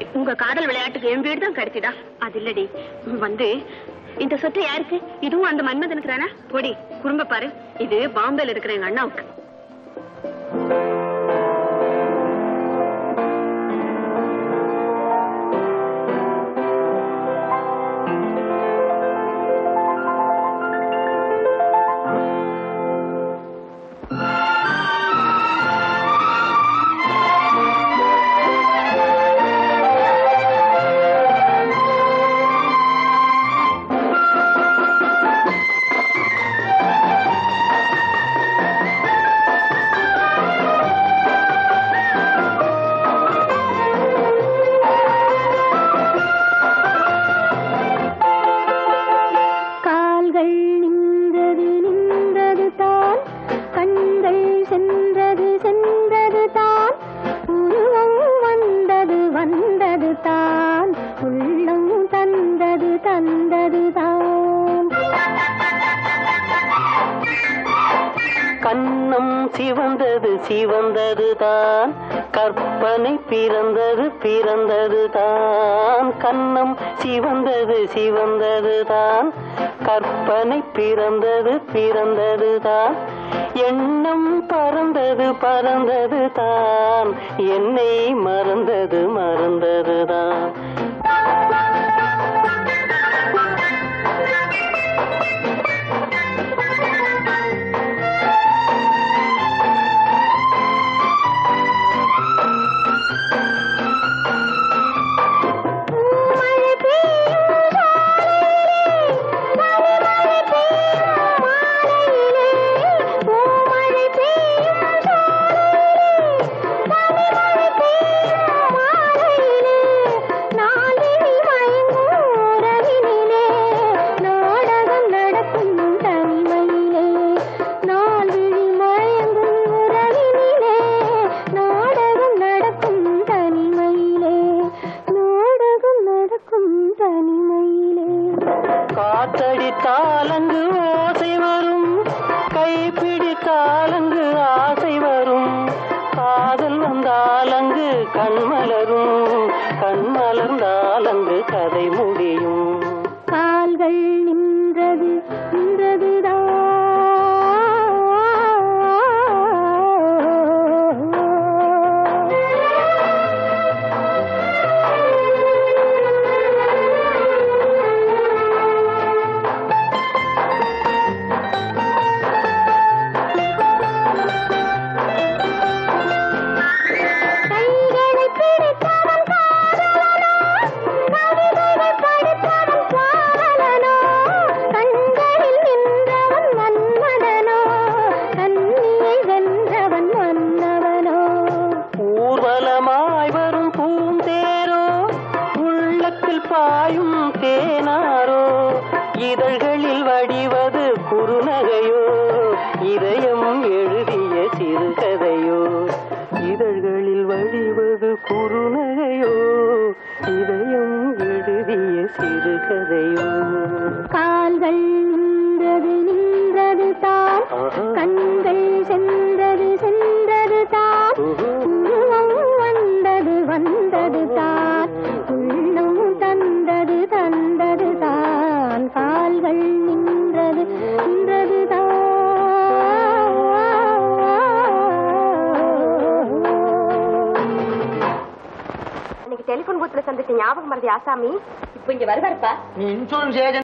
கிடைச்சிட்டு உங்க காதல் விளையாட்டுக்கு என் வீடு தான் கிடைச்சிடா அது இல்லடி வந்து இந்த சொத்து யாருக்கு இதுவும் அந்த மன்மதனுக்கு தானே பொடி குறும்ப பாரு இது பாம்பேல இருக்கிற எங்க அண்ணாவுக்கு கால்கள் நின்றது நின்றது தான் கண்கள் சென்றது சென்றது தான் உருவம் வந்தது வந்தது தான் உள்ளம் தந்தது தந்தது தான் கண்ணம் சிவந்தது சிவந்தது தான் கற்பனை பிறந்தது பிறந்தது தான் கண்ணம் சிவந்தது சிவந்தது தான் கற்பனை பிறந்தது பிறந்தது தான் எண்ணம் பறந்தது பறந்தது தான் என்னை மறந்தது மறந்தது தான் மழை பெய்யும் சாலையிலே, பனிமழை பெய்யும் மாலையிலே, பூமழை பெய்யும் சாலையிலே, பனிமழை பெய்யும் மாலையிலே, நாளினி மயங்கும் உறவினிலே, நாடகம் நடக்கும் தனிமையிலே, நாள்விழி மயங்கும் உறவினிலே, நாடகம் நடக்கும் தனிமையிலே, நாடகம் நடக்கும் தனிமையிலே காத்தடித்தாலங்கு ஓசை வரும் கைப்பிடித்தாலங்கு ஆசை வரும் காதல் வந்தாலங்கு கண்மலரும் கண்மலர்ந்தாலங்கு கதை முடியும் கால்கள் நின்றது நின்றதுதான் கைகளை பிடித்தவன் காதலனோ கவிதைகள் படித்தவன் காதலனோ கண்களில் நின்றவன் மன்மதனோ கண்ணியை வென்றவன் மன்னவனோ ஊர்வலமாய் வரும் பூந்தேரோ உள்ளத்தில் பாயும் தேனாரோ இதழ்களில் வடிவது குறுநகையோ இதயம் எழுதிய சிறுகதையோ இதழ்களில் வடிவது குறுநகையோ இதயம் எழுதிய சிறுகதையோ கால்கள் நின்றது நின்றது தான் ஆஹா. கண்கள் சென்றது சென்றது தான் உருவம் வந்தது வந்தது தான் உள்ளம் தந்தது தந்தது தான் கால்கள் நின்றது நின்றது அன்னைக்கு டெலிபோன் பூத்துல சந்திச்ச ஞாபகம் மறதி ஆசாமி இப்ப இங்க வருவாருப்பா நீ இன்சூரன்ஸ் ஏஜென்ட்